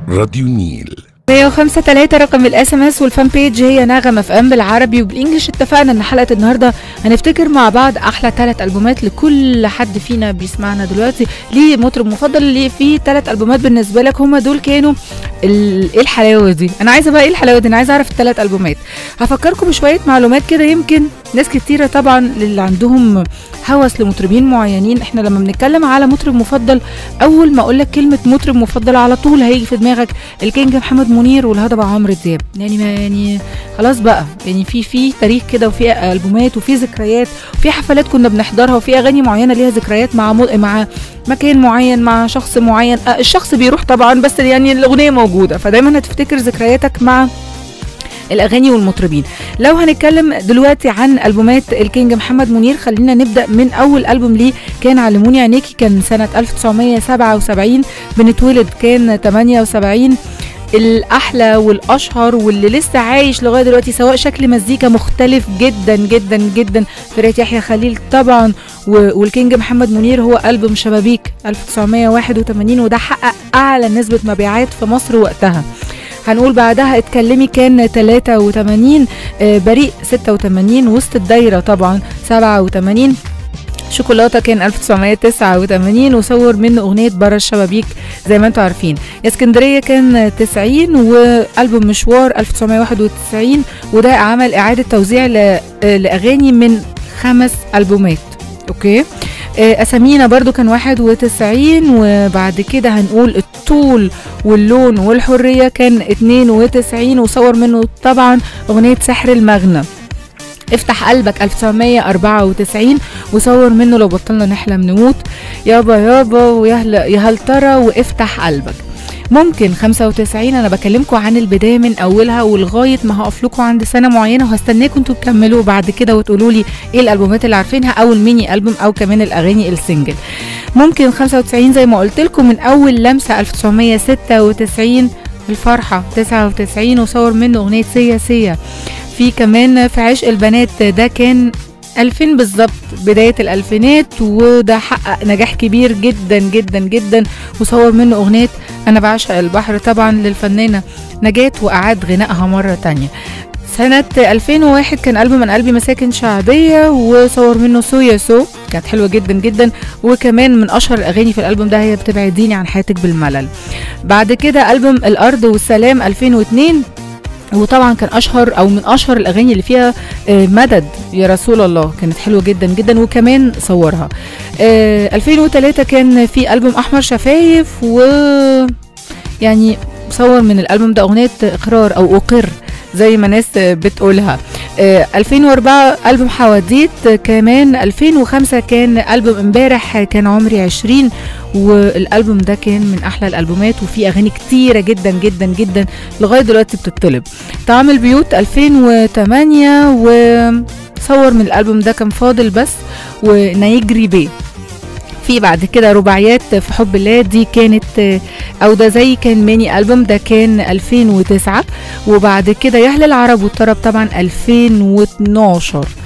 راديو نيل 105 3 رقم الاس ام اس والفان بيج هي نغم اف ام بالعربي وبالانجلش اتفقنا ان حلقه النهارده هنفتكر مع بعض احلى ثلاث البومات لكل حد فينا بيسمعنا دلوقتي ليه مطرب مفضل ليه في ثلاث البومات بالنسبه لك هم دول كانوا ال- ايه الحلاوه دي انا عايزه بقى ايه الحلاوه دي انا عايزه اعرف الثلاث البومات هفكركم بشويه معلومات كده يمكن ناس كتيره طبعا اللي عندهم هوس لمطربين معينين احنا لما بنتكلم على مطرب مفضل اول ما اقول لك كلمه مطرب مفضل على طول هيجي في دماغك الكينج محمد منير والهضبه عمرو دياب يعني ما يعني خلاص بقى يعني في في تاريخ كده وفي البومات وفي ذكريات وفي حفلات كنا بنحضرها وفي اغاني معينه ليها ذكريات مع م... مع مكان معين مع شخص معين آه، الشخص بيروح طبعا بس يعني الاغنيه موجوده فدايما هتفتكر ذكرياتك مع الاغاني والمطربين لو هنتكلم دلوقتي عن البومات الكينج محمد منير خلينا نبدا من اول البوم ليه كان علموني عينيكي كان سنه 1977 بنتولد كان 78 الاحلى والاشهر واللي لسه عايش لغايه دلوقتي سواء شكل مزيكا مختلف جدا جدا جدا فرقه يحيى خليل طبعا و- والكينج محمد منير هو البوم شبابيك 1981 وده حقق اعلى نسبه مبيعات في مصر وقتها هنقول بعدها اتكلمي كان 83 آه، بريء 86 وسط الدايره طبعا 87 شوكولاته كان 1989 وصور منه اغنيه برا الشبابيك زي ما انتم عارفين يا اسكندريه كان 90 والبوم مشوار 1991 وده عمل اعاده توزيع ل- آه، لاغاني من خمس البومات اوكي آه، اسامينا برضو كان 91 وبعد كده هنقول الطول واللون والحريه كان 92 وصور منه طبعا اغنيه سحر المغنى افتح قلبك 1994 وصور منه لو بطلنا نحلم نموت يابا يابا ويهل يا هل ترى وافتح قلبك ممكن 95 انا بكلمكم عن البدايه من اولها ولغايه ما هقف لكم عند سنه معينه وهستناكم انتوا تكملوا بعد كده وتقولوا لي ايه الالبومات اللي عارفينها او الميني البوم او كمان الاغاني السنجل ممكن 95 زي ما قلت لكم من اول لمسه 1996 الفرحه 99 وصور منه اغنيه سيا سيا في كمان في عشق البنات ده كان 2000 بالظبط بداية الألفينات وده حقق نجاح كبير جدا جدا جدا وصور منه أغنية أنا بعشق البحر طبعا للفنانة نجاة وأعاد غنائها مرة تانية سنة 2001 كان ألبوم من قلبي مساكن شعبية وصور منه سو يا سو كانت حلوة جدا جدا وكمان من أشهر الأغاني في الألبوم ده هي بتبعديني عن حياتك بالملل بعد كده ألبوم الأرض والسلام 2002 وطبعا كان اشهر او من اشهر الاغاني اللي فيها آه، مدد يا رسول الله كانت حلوه جدا جدا وكمان صورها آه، 2003 كان في البوم احمر شفايف و يعني صور من الالبوم ده اغنيه اقرار او اقر زي ما ناس آه، بتقولها آه، 2004 البوم حواديت آه، كمان 2005 كان البوم امبارح كان عمري 20 والالبوم ده كان من احلى الالبومات وفيه اغاني كتيره جدا جدا جدا لغايه دلوقتي بتطلب طعم البيوت 2008 وصور من الالبوم ده كان فاضل بس ونيجري بيه في بعد كده رباعيات في حب الله دي كانت آه، او ده زي كان ميني البوم ده كان 2009 وبعد كده يهل العرب والطرب طبعا 2012